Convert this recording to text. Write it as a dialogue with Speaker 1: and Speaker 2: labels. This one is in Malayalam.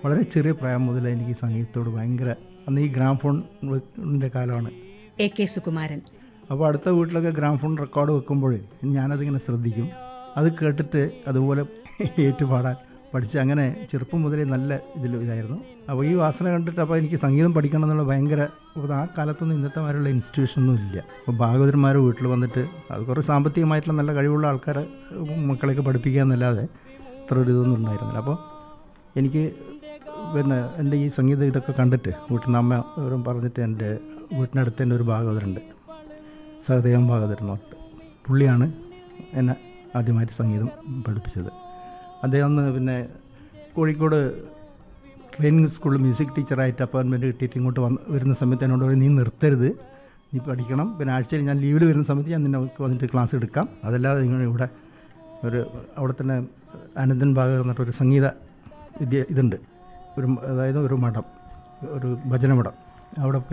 Speaker 1: വളരെ ചെറിയ പ്രായം മുതൽ എനിക്ക് സംഗീതത്തോട് ഭയങ്കര അന്ന് ഈ ഗ്രാംഫോണിൻ്റെ കാലമാണ്
Speaker 2: എ കെ സുകുമാരൻ
Speaker 1: അപ്പോൾ അടുത്ത വീട്ടിലൊക്കെ ഗ്രാംഫോൺ റെക്കോർഡ് വെക്കുമ്പോൾ ഞാനതിങ്ങനെ ശ്രദ്ധിക്കും അത് കേട്ടിട്ട് അതുപോലെ ഏറ്റുപാടാൻ പഠിച്ച് അങ്ങനെ ചെറുപ്പം മുതലേ നല്ല ഇതിൽ ഇതായിരുന്നു അപ്പോൾ ഈ വാസന കണ്ടിട്ട് അപ്പോൾ എനിക്ക് സംഗീതം പഠിക്കണം എന്നുള്ള ഭയങ്കര അപ്പോൾ ആ കാലത്തൊന്നും ഇന്നത്തെ മാതിരിയുള്ള ഇൻസ്റ്റിറ്റ്യൂഷനൊന്നും ഇല്ല അപ്പോൾ ഭാഗവതന്മാർ വീട്ടിൽ വന്നിട്ട് അത് കുറേ സാമ്പത്തികമായിട്ടുള്ള നല്ല കഴിവുള്ള ആൾക്കാരെ മക്കളെയൊക്കെ പഠിപ്പിക്കുക എന്നല്ലാതെ അത്ര ഒരു ഇതൊന്നും ഉണ്ടായിരുന്നില്ല അപ്പോൾ എനിക്ക് പിന്നെ എൻ്റെ ഈ സംഗീതം ഇതൊക്കെ കണ്ടിട്ട് വീട്ടിൽ നിന്ന് അമ്മ അവരും പറഞ്ഞിട്ട് എൻ്റെ വീട്ടിനടുത്ത് തന്നെ ഒരു ഭാഗവതരുണ്ട് സഹദേവൻ ഭാഗവതരൻ പറഞ്ഞിട്ട് പുള്ളിയാണ് എന്നെ ആദ്യമായിട്ട് സംഗീതം പഠിപ്പിച്ചത് അദ്ദേഹം ഒന്ന് പിന്നെ കോഴിക്കോട് ട്രെയിനിങ് സ്കൂളിൽ മ്യൂസിക് ടീച്ചറായിട്ട് അപ്പോയിൻമെൻറ്റ് കിട്ടിയിട്ട് ഇങ്ങോട്ട് വന്ന് വരുന്ന സമയത്ത് എന്നോട് പറയും, നീ നിർത്തരുത് നീ പഠിക്കണം പിന്നെ ആഴ്ചയിൽ ഞാൻ ലീവിൽ വരുന്ന സമയത്ത് ഞാൻ നിന്നെ വന്നിട്ട് ക്ലാസ് എടുക്കാം അതല്ലാതെ നിങ്ങൾ ഇവിടെ ഒരു അവിടെ തന്നെ അനന്തൻ ഭാഗം എന്നിട്ടൊരു സംഗീത വിദ്യ ഇതുണ്ട് ഒരു അതായത് ഒരു മഠം ഒരു ഭജനമഠം അവിടെ പോയി